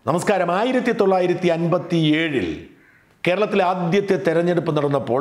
നമസ്കാരം ആയിരത്തി തൊള്ളായിരത്തി അൻപത്തി ഏഴിൽ കേരളത്തിലെ ആദ്യത്തെ തെരഞ്ഞെടുപ്പ് നടന്നപ്പോൾ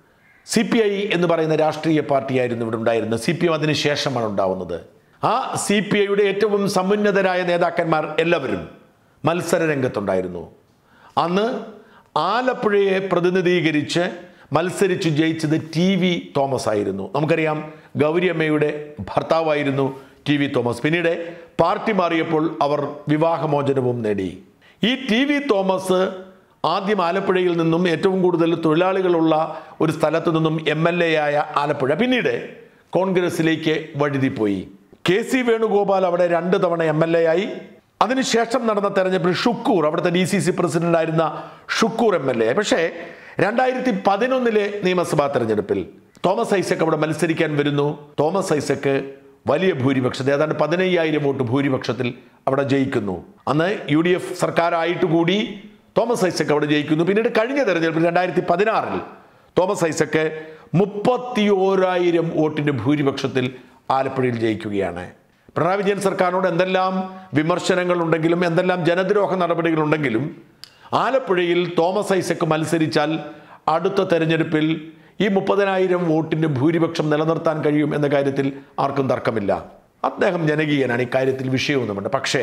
സി പി ഐ എന്ന് പറയുന്ന രാഷ്ട്രീയ പാർട്ടിയായിരുന്നു ഇവിടെ ഉണ്ടായിരുന്നത് സി പി എം അതിന് ശേഷമാണ് ഉണ്ടാവുന്നത് ആ സി പി ഐയുടെ ഏറ്റവും സമുന്നതരായ നേതാക്കന്മാർ എല്ലാവരും മത്സര രംഗത്തുണ്ടായിരുന്നു അന്ന് ആലപ്പുഴയെ പ്രതിനിധീകരിച്ച് മത്സരിച്ച് ജയിച്ചത് ടി വി തോമസ് ആയിരുന്നു നമുക്കറിയാം ഗൗരിയമ്മയുടെ ഭർത്താവായിരുന്നു ടി വി തോമസ് പിന്നീട് പാർട്ടി മാറിയപ്പോൾ അവർ വിവാഹമോചനവും നേടി ഈ ടി വി തോമസ് ആദ്യം ആലപ്പുഴയിൽ നിന്നും ഏറ്റവും കൂടുതൽ തൊഴിലാളികളുള്ള ഒരു സ്ഥലത്തു നിന്നും എം എൽ എ ആയ ആലപ്പുഴ പിന്നീട് കോൺഗ്രസിലേക്ക് വഴുതിപ്പോയി കെ സി വേണുഗോപാൽ അവിടെ രണ്ട് തവണ എം എൽ എ ആയി അതിനുശേഷം നടന്ന തെരഞ്ഞെടുപ്പിൽ ഷുക്കൂർ അവിടുത്തെ ഡി സി സി പ്രസിഡന്റ് ആയിരുന്ന ഷുക്കൂർ എം എൽ എ പക്ഷേ രണ്ടായിരത്തി പതിനൊന്നിലെ നിയമസഭാ തെരഞ്ഞെടുപ്പിൽ തോമസ് ഐസക് അവിടെ മത്സരിക്കാൻ വരുന്നു തോമസ് ഐസക് വലിയ ഭൂരിപക്ഷത്തിൽ ഏതാണ്ട് പതിനയ്യായിരം വോട്ട് ഭൂരിപക്ഷത്തിൽ അവിടെ ജയിക്കുന്നു അന്ന് യു ഡി എഫ് സർക്കാരായിട്ട് കൂടി തോമസ് ഐസക് അവിടെ ജയിക്കുന്നു പിന്നീട് കഴിഞ്ഞ തെരഞ്ഞെടുപ്പിൽ രണ്ടായിരത്തി പതിനാറിൽ തോമസ് ഐസക് മുപ്പത്തി ഓരായിരം വോട്ടിന്റെ ഭൂരിപക്ഷത്തിൽ ആലപ്പുഴയിൽ ജയിക്കുകയാണ് പിണറായി വിജയൻ സർക്കാരിനോട് എന്തെല്ലാം വിമർശനങ്ങൾ ഉണ്ടെങ്കിലും എന്തെല്ലാം ജനദ്രോഹ നടപടികളുണ്ടെങ്കിലും ആലപ്പുഴയിൽ തോമസ് ഐസക് മത്സരിച്ചാൽ അടുത്ത തെരഞ്ഞെടുപ്പിൽ ഈ മുപ്പതിനായിരം വോട്ടിന്റെ ഭൂരിപക്ഷം നിലനിർത്താൻ കഴിയും എന്ന കാര്യത്തിൽ ആർക്കും തർക്കമില്ല അദ്ദേഹം ജനകീയനാണ് ഇക്കാര്യത്തിൽ വിഷയമൊന്നുമുണ്ട് പക്ഷേ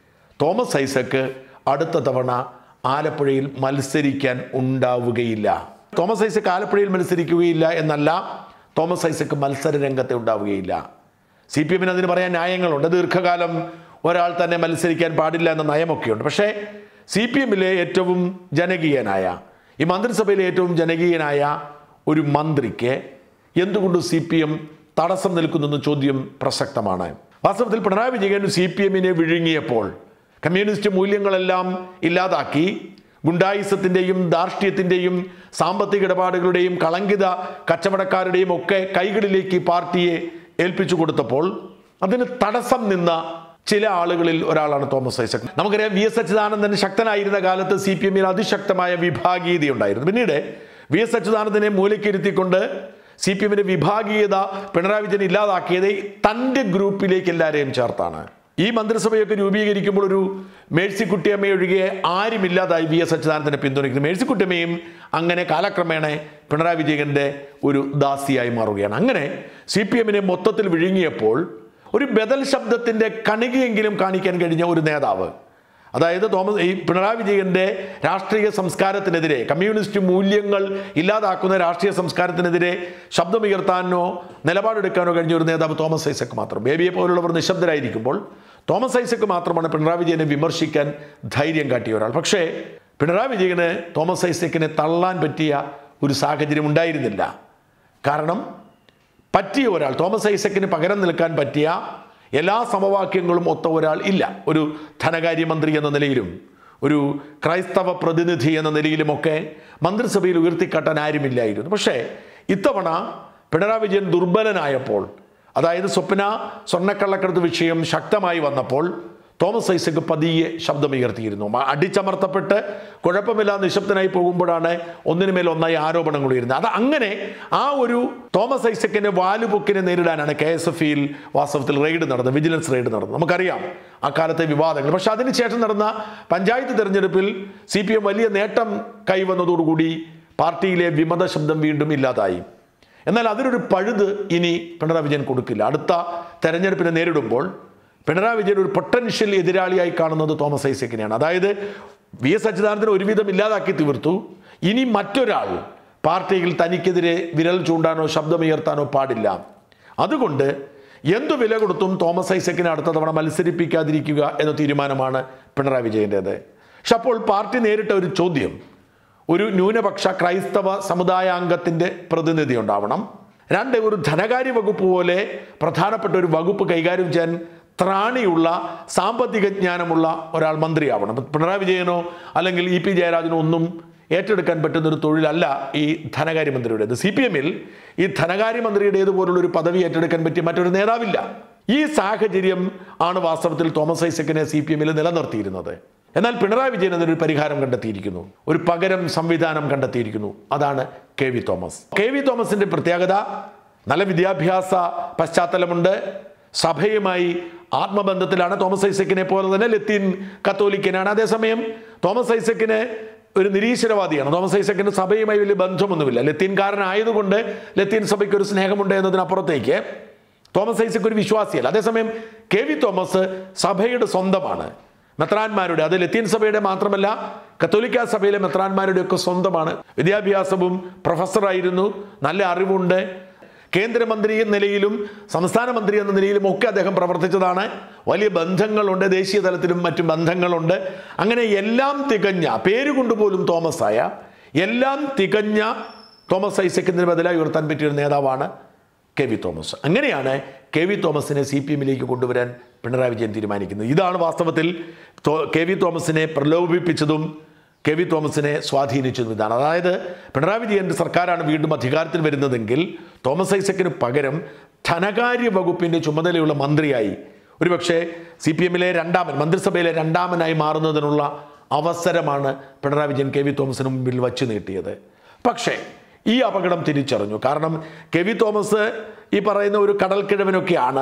തോമസ് ഐസക്ക് അടുത്ത തവണ ആലപ്പുഴയിൽ മത്സരിക്കാൻ ഉണ്ടാവുകയില്ല തോമസ് ഐസക്ക് ആലപ്പുഴയിൽ മത്സരിക്കുകയില്ല എന്നല്ല തോമസ് ഐസക്ക് മത്സര രംഗത്തെ ഉണ്ടാവുകയില്ല സി പി എമ്മിന് അതിന് പറയാൻ ന്യായങ്ങളുണ്ട് ദീർഘകാലം ഒരാൾ തന്നെ മത്സരിക്കാൻ പാടില്ല എന്ന നയമൊക്കെയുണ്ട് പക്ഷേ സി പി എമ്മിലെ ഏറ്റവും ജനകീയനായ ഈ മന്ത്രിസഭയിലെ ഏറ്റവും ജനകീയനായ ഒരു മന്ത്രിക്ക് എന്തുകൊണ്ട് സി പി എം തടസ്സം നിൽക്കുന്നെന്ന ചോദ്യം പ്രസക്തമാണ് വാസ്തവത്തിൽ പിണറായി വിജയൻ സി പി എമ്മിനെ വിഴുങ്ങിയപ്പോൾ കമ്മ്യൂണിസ്റ്റ് മൂല്യങ്ങളെല്ലാം ഇല്ലാതാക്കി ഗുണ്ടായിസത്തിൻ്റെയും ധാർഷ്ട്യത്തിൻ്റെയും സാമ്പത്തിക ഇടപാടുകളുടെയും കളങ്കിത കച്ചവടക്കാരുടെയും ഒക്കെ കൈകളിലേക്ക് പാർട്ടിയെ ഏൽപ്പിച്ചു കൊടുത്തപ്പോൾ അതിന് തടസ്സം നിന്ന ചില ആളുകളിൽ ഒരാളാണ് തോമസ് ഐസക് നമുക്കറിയാം വി എസ് അച്യുതാനന്ദൻ ശക്തനായിരുന്ന കാലത്ത് സി പി എമ്മിൽ അതിശക്തമായ വിഭാഗീയതയുണ്ടായിരുന്നു പിന്നീട് വി എസ് അച്യുതാനന്ദനെ മൂലക്കിരുത്തിക്കൊണ്ട് സി പി എമ്മിന്റെ വിഭാഗീയത പിണറായി വിജയൻ ഇല്ലാതാക്കിയത് തൻ്റെ ഗ്രൂപ്പിലേക്ക് എല്ലാവരെയും ചേർത്താണ് ഈ മന്ത്രിസഭയൊക്കെ രൂപീകരിക്കുമ്പോൾ ഒരു മേഴ്സിക്കുട്ടിയമ്മ ഒഴികെ ആരുമില്ലാതായി വി എസ് അച്യുതാനന്ദനെ പിന്തുണയ്ക്കുന്നു മേഴ്സിക്കുട്ടിയമ്മയും അങ്ങനെ കാലക്രമേണ പിണറായി വിജയന്റെ ഒരു ദാസിയായി മാറുകയാണ് അങ്ങനെ സി പി എമ്മിനെ മൊത്തത്തിൽ വിഴുങ്ങിയപ്പോൾ ഒരു ബദൽ ശബ്ദത്തിന്റെ കണികയെങ്കിലും കാണിക്കാൻ കഴിഞ്ഞ ഒരു നേതാവ് അതായത് തോമസ് ഈ പിണറായി വിജയന്റെ രാഷ്ട്രീയ സംസ്കാരത്തിനെതിരെ കമ്മ്യൂണിസ്റ്റ് മൂല്യങ്ങൾ ഇല്ലാതാക്കുന്ന രാഷ്ട്രീയ സംസ്കാരത്തിനെതിരെ ശബ്ദമുയർത്താനോ നിലപാടെടുക്കാനോ കഴിഞ്ഞ ഒരു നേതാവ് തോമസ് ഐസക് മാത്രം ബേബിയെ പോലുള്ളവർ നിശബ്ദരായിരിക്കുമ്പോൾ തോമസ് ഐസക് മാത്രമാണ് പിണറായി വിജയനെ വിമർശിക്കാൻ ധൈര്യം കാട്ടിയ ഒരാൾ പക്ഷേ പിണറായി വിജയന് തോമസ് ഐസക്കിനെ തള്ളാൻ പറ്റിയ ഒരു സാഹചര്യം ഉണ്ടായിരുന്നില്ല കാരണം പറ്റിയ ഒരാൾ തോമസ് ഐസക്കിന് പകരം നിൽക്കാൻ പറ്റിയ എല്ലാ സമവാക്യങ്ങളും ഒത്ത ഒരാൾ ഇല്ല ഒരു ധനകാര്യമന്ത്രി എന്ന നിലയിലും ഒരു ക്രൈസ്തവ പ്രതിനിധി എന്ന നിലയിലുമൊക്കെ മന്ത്രിസഭയിൽ ഉയർത്തിക്കാട്ടാൻ ആരുമില്ലായിരുന്നു പക്ഷേ ഇത്തവണ പിണറായി വിജയൻ ദുർബലനായപ്പോൾ അതായത് സ്വപ്ന സ്വർണ്ണക്കള്ളക്കടത്ത് വിഷയം ശക്തമായി വന്നപ്പോൾ തോമസ് ഐസക് പതിയെ ശബ്ദമുയർത്തിയിരുന്നു മ- അടിച്ചമർത്തപ്പെട്ട് കുഴപ്പമില്ല നിശബ്ദനായി പോകുമ്പോഴാണ് ഒന്നിനുമേൽ ഒന്നായി ആരോപണങ്ങൾ ഉയരുന്നത് അത് അങ്ങനെ ആ ഒരു തോമസ് ഐസക്കിന്റെ വാലുപൊക്കിനെ നേരിടാനാണ് കെ എസ് എഫ് ഇയിൽ വാസ്തവത്തിൽ റെയ്ഡ് നടന്നത് വിജിലൻസ് റെയ്ഡ് നടന്നത് നമുക്കറിയാം അക്കാലത്തെ വിവാദങ്ങൾ പക്ഷെ അതിനുശേഷം നടന്ന പഞ്ചായത്ത് തെരഞ്ഞെടുപ്പിൽ സി പി എം വലിയ നേട്ടം കൈവന്നതോടുകൂടി പാർട്ടിയിലെ വിമത ശബ്ദം വീണ്ടും ഇല്ലാതായി എന്നാൽ അതിനൊരു പഴുത് ഇനി പിണറായി വിജയൻ കൊടുക്കില്ല അടുത്ത തെരഞ്ഞെടുപ്പിനെ നേരിടുമ്പോൾ പിണറായി വിജയൻ ഒരു പൊട്ടൻഷ്യൽ എതിരാളിയായി കാണുന്നത് തോമസ് ഐസക്കിനെയാണ് അതായത് വി എസ് അച്യുതാനന്ദൻ ഒരുവിധം ഇല്ലാതാക്കി തീർത്തു ഇനി മറ്റൊരാൾ പാർട്ടിയിൽ തനിക്കെതിരെ വിരൽ ചൂണ്ടാനോ ശബ്ദമുയർത്താനോ പാടില്ല അതുകൊണ്ട് എന്തു വില കൊടുത്തും തോമസ് ഐസക്കിനെ അടുത്ത തവണ മത്സരിപ്പിക്കാതിരിക്കുക എന്ന തീരുമാനമാണ് പിണറായി വിജയൻ്റേത് പക്ഷെ അപ്പോൾ പാർട്ടി നേരിട്ട ഒരു ചോദ്യം ഒരു ന്യൂനപക്ഷ ക്രൈസ്തവ സമുദായാംഗത്തിൻ്റെ പ്രതിനിധി ഉണ്ടാവണം രണ്ട് ഒരു ധനകാര്യ വകുപ്പ് പോലെ പ്രധാനപ്പെട്ട ഒരു വകുപ്പ് കൈകാര്യം ചെയ്യാൻ ത്രാണിയുള്ള സാമ്പത്തിക ജ്ഞാനമുള്ള ഒരാൾ മന്ത്രിയാവണം ഇപ്പം പിണറായി വിജയനോ അല്ലെങ്കിൽ ഇ പി ജയരാജനോ ഒന്നും ഏറ്റെടുക്കാൻ പറ്റുന്ന ഒരു തൊഴിലല്ല ഈ ധനകാര്യമന്ത്രിയുടേത് സി പി എമ്മിൽ ഈ ധനകാര്യമന്ത്രിയുടേതുപോലുള്ള ഒരു പദവി ഏറ്റെടുക്കാൻ പറ്റിയ മറ്റൊരു നേതാവില്ല ഈ സാഹചര്യം ആണ് വാസ്തവത്തിൽ തോമസ് ഐസക്കിനെ സി പി എമ്മിൽ നിലനിർത്തിയിരുന്നത് എന്നാൽ പിണറായി വിജയൻ അതിനൊരു പരിഹാരം കണ്ടെത്തിയിരിക്കുന്നു ഒരു പകരം സംവിധാനം കണ്ടെത്തിയിരിക്കുന്നു അതാണ് K V Thomas K V തോമസിന്റെ പ്രത്യേകത നല്ല വിദ്യാഭ്യാസ പശ്ചാത്തലമുണ്ട് സഭയുമായി ആത്മബന്ധത്തിലാണ് തോമസ് ഐസക്കിനെ പോലെ തന്നെ ലത്തീൻ കത്തോലിക്കനാണ് അതേസമയം തോമസ് ഐസക്കിന് ഒരു നിരീശ്വരവാദിയാണ് തോമസ് ഐസക്കിന് സഭയുമായി വലിയ ബന്ധമൊന്നുമില്ല ലത്തീൻകാരനായതുകൊണ്ട് ലത്തീൻ സഭയ്ക്ക് ഒരു സ്നേഹമുണ്ട് എന്നതിനപ്പുറത്തേക്ക് തോമസ് ഐസക് ഒരു വിശ്വാസിയല്ല അതേസമയം കെ വി തോമസ് സഭയുടെ സ്വന്തമാണ് മെത്രാന്മാരുടെ അത് ലത്തീൻ സഭയുടെ മാത്രമല്ല കത്തോലിക്ക സഭയിലെ മെത്രാന്മാരുടെ ഒക്കെ സ്വന്തമാണ് വിദ്യാഭ്യാസവും പ്രൊഫസറായിരുന്നു നല്ല അറിവുണ്ട് കേന്ദ്രമന്ത്രി എന്ന നിലയിലും സംസ്ഥാന മന്ത്രി എന്ന നിലയിലും ഒക്കെ അദ്ദേഹം പ്രവർത്തിച്ചതാണ് വലിയ ബന്ധങ്ങളുണ്ട് ദേശീയ തലത്തിലും മറ്റും ബന്ധങ്ങളുണ്ട് അങ്ങനെ എല്ലാം തികഞ്ഞ പേരുകൊണ്ട് പോലും തോമസ് ആയ എല്ലാം തികഞ്ഞ തോമസ് ഐസക്കിന് ബദലായി ഉയർത്താൻ പറ്റിയ ഒരു നേതാവാണ് കെ വി തോമസ് അങ്ങനെയാണ് കെ വി തോമസിനെ സി പി എമ്മിലേക്ക് കൊണ്ടുവരാൻ പിണറായി വിജയൻ തീരുമാനിക്കുന്നത് ഇതാണ് വാസ്തവത്തിൽ തോ- കെ വി തോമസിനെ പ്രലോഭിപ്പിച്ചതും കെ വി തോമസിനെ സ്വാധീനിച്ചതും ഇതാണ് അതായത് പിണറായി വിജയൻ്റെ സർക്കാരാണ് വീണ്ടും അധികാരത്തിൽ വരുന്നതെങ്കിൽ തോമസ് ഐസക്കിന് പകരം ധനകാര്യ വകുപ്പിൻ്റെ ചുമതലയുള്ള മന്ത്രിയായി ഒരുപക്ഷെ സി പി എമ്മിലെ രണ്ടാമൻ മന്ത്രിസഭയിലെ രണ്ടാമനായി മാറുന്നതിനുള്ള അവസരമാണ് പിണറായി വിജയൻ കെ വി തോമസിന് മുമ്പിൽ വച്ചു നീട്ടിയത് പക്ഷേ ഈ അപകടം തിരിച്ചറിഞ്ഞു കാരണം കെ വി തോമസ് ഈ പറയുന്ന ഒരു കടൽക്കിഴവനൊക്കെയാണ്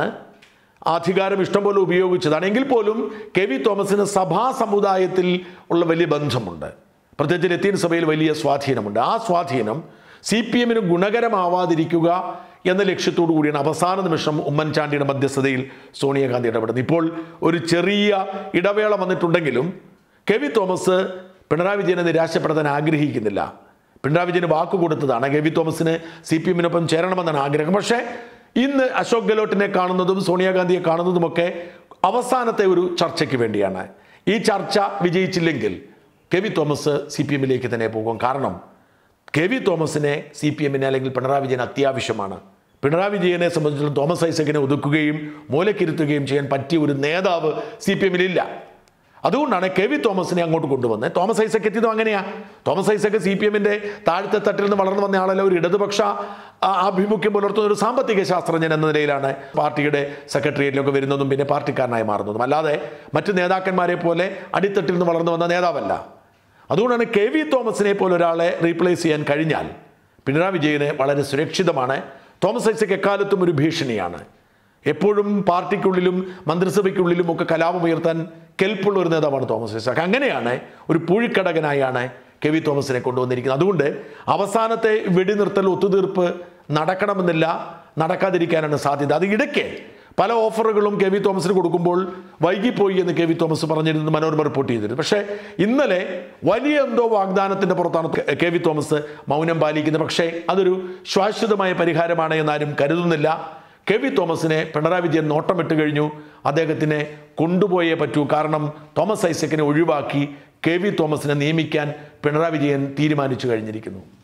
അധികാരം ഇഷ്ടം പോലെ ഉപയോഗിച്ചതാണ് എങ്കിൽ പോലും കെ വി തോമസിന് സഭാ സമുദായത്തിൽ ഉള്ള വലിയ ബന്ധമുണ്ട് പ്രത്യേകിച്ച് ലത്തീൻ സഭയിൽ വലിയ സ്വാധീനമുണ്ട് ആ സ്വാധീനം സി പി എമ്മിന് ഗുണകരമാവാതിരിക്കുക എന്ന ലക്ഷ്യത്തോടു കൂടിയാണ് അവസാന നിമിഷം ഉമ്മൻചാണ്ടിയുടെ മധ്യസ്ഥതയിൽ സോണിയാഗാന്ധി ഇടപെടുന്നത് ഇപ്പോൾ ഒരു ചെറിയ ഇടവേള വന്നിട്ടുണ്ടെങ്കിലും കെ വി തോമസ് പിണറായി വിജയനെ നിരാശപ്പെടുത്താൻ ആഗ്രഹിക്കുന്നില്ല പിണറായി വിജയന് വാക്ക് കൊടുത്തതാണ് കെ വി തോമസിന് സി പി എമ്മിനൊപ്പം ചേരണമെന്നാണ് ആഗ്രഹം പക്ഷേ ഇന്ന് അശോക് ഗെലോട്ടിനെ കാണുന്നതും സോണിയാഗാന്ധിയെ കാണുന്നതുമൊക്കെ അവസാനത്തെ ഒരു ചർച്ചയ്ക്ക് വേണ്ടിയാണ് ഈ ചർച്ച വിജയിച്ചില്ലെങ്കിൽ K V Thomas C P എമ്മിലേക്ക് തന്നെ പോകും കാരണം കെ വി തോമസിനെ സി പി എമ്മിന് അല്ലെങ്കിൽ പിണറായി വിജയൻ അത്യാവശ്യമാണ് പിണറായി വിജയനെ സംബന്ധിച്ചിടത്തോളം തോമസ് ഐസക്കിനെ ഒതുക്കുകയും മൂലക്കിരുത്തുകയും ചെയ്യാൻ പറ്റിയ ഒരു നേതാവ് സി പി എമ്മിലില്ല അതുകൊണ്ടാണ് കെ വി തോമസിനെ അങ്ങോട്ട് കൊണ്ടുവന്നത് തോമസ് ഐസക് എത്തിയതും അങ്ങനെയാ തോമസ് ഐസക് സി പി എമ്മിന്റെ താഴത്തെ തട്ടിൽ നിന്ന് വളർന്നു വന്ന ആളല്ല ഒരു ഇടതുപക്ഷ ആ, ആഭിമുഖ്യം പുലർത്തുന്ന ഒരു സാമ്പത്തിക ശാസ്ത്രജ്ഞൻ എന്ന നിലയിലാണ് പാർട്ടിയുടെ സെക്രട്ടേറിയറ്റിലൊക്കെ വരുന്നതും പിന്നെ പാർട്ടിക്കാരനായി മാറുന്നതും അല്ലാതെ മറ്റു നേതാക്കന്മാരെ പോലെ അടിത്തട്ടിൽ നിന്ന് വളർന്നു വന്ന നേതാവല്ല അതുകൊണ്ടാണ് കെ വി തോമസിനെ പോലെ ഒരാളെ റീപ്ലേസ് ചെയ്യാൻ കഴിഞ്ഞാൽ പിണറായി വിജയന് വളരെ സുരക്ഷിതമാണ് തോമസ് ഐസക് എക്കാലത്തും ഒരു ഭീഷണിയാണ് എപ്പോഴും പാർട്ടിക്കുള്ളിലും മന്ത്രിസഭയ്ക്കുള്ളിലും ഒക്കെ കലാപം ഉയർത്താൻ കെൽപ്പുള്ള ഒരു നേതാവാണ് തോമസ് ഐസക് അങ്ങനെയാണ് ഒരു പൂഴിക്കടകനായാണ് കെ വി തോമസിനെ കൊണ്ടുവന്നിരിക്കുന്നത് അതുകൊണ്ട് അവസാനത്തെ വെടിനിർത്തൽ ഒത്തുതീർപ്പ് നടക്കണമെന്നില്ല നടക്കാതിരിക്കാനാണ് സാധ്യത അത് ഇടയ്ക്ക് പല ഓഫറുകളും കെ വി തോമസിന് കൊടുക്കുമ്പോൾ വൈകിപ്പോയി എന്ന് കെ വി തോമസ് പറഞ്ഞിരുന്നത് മനോരമ റിപ്പോർട്ട് ചെയ്തിരുന്നു പക്ഷേ ഇന്നലെ വലിയ എന്തോ വാഗ്ദാനത്തിന്റെ പുറത്താണ് കെ വി തോമസ് മൗനം പാലിക്കുന്നത് പക്ഷേ അതൊരു ശാശ്വതമായ പരിഹാരമാണ് എന്നാരും കരുതുന്നില്ല കെ വി തോമസിനെ പിണറായി വിജയൻ നോട്ടമിട്ട് കഴിഞ്ഞു അദ്ദേഹത്തിനെ കൊണ്ടുപോയേ പറ്റൂ കാരണം തോമസ് ഐസക്കിനെ ഒഴിവാക്കി കെ വി തോമസിനെ നിയമിക്കാൻ പിണറായി വിജയൻ തീരുമാനിച്ചു കഴിഞ്ഞിരിക്കുന്നു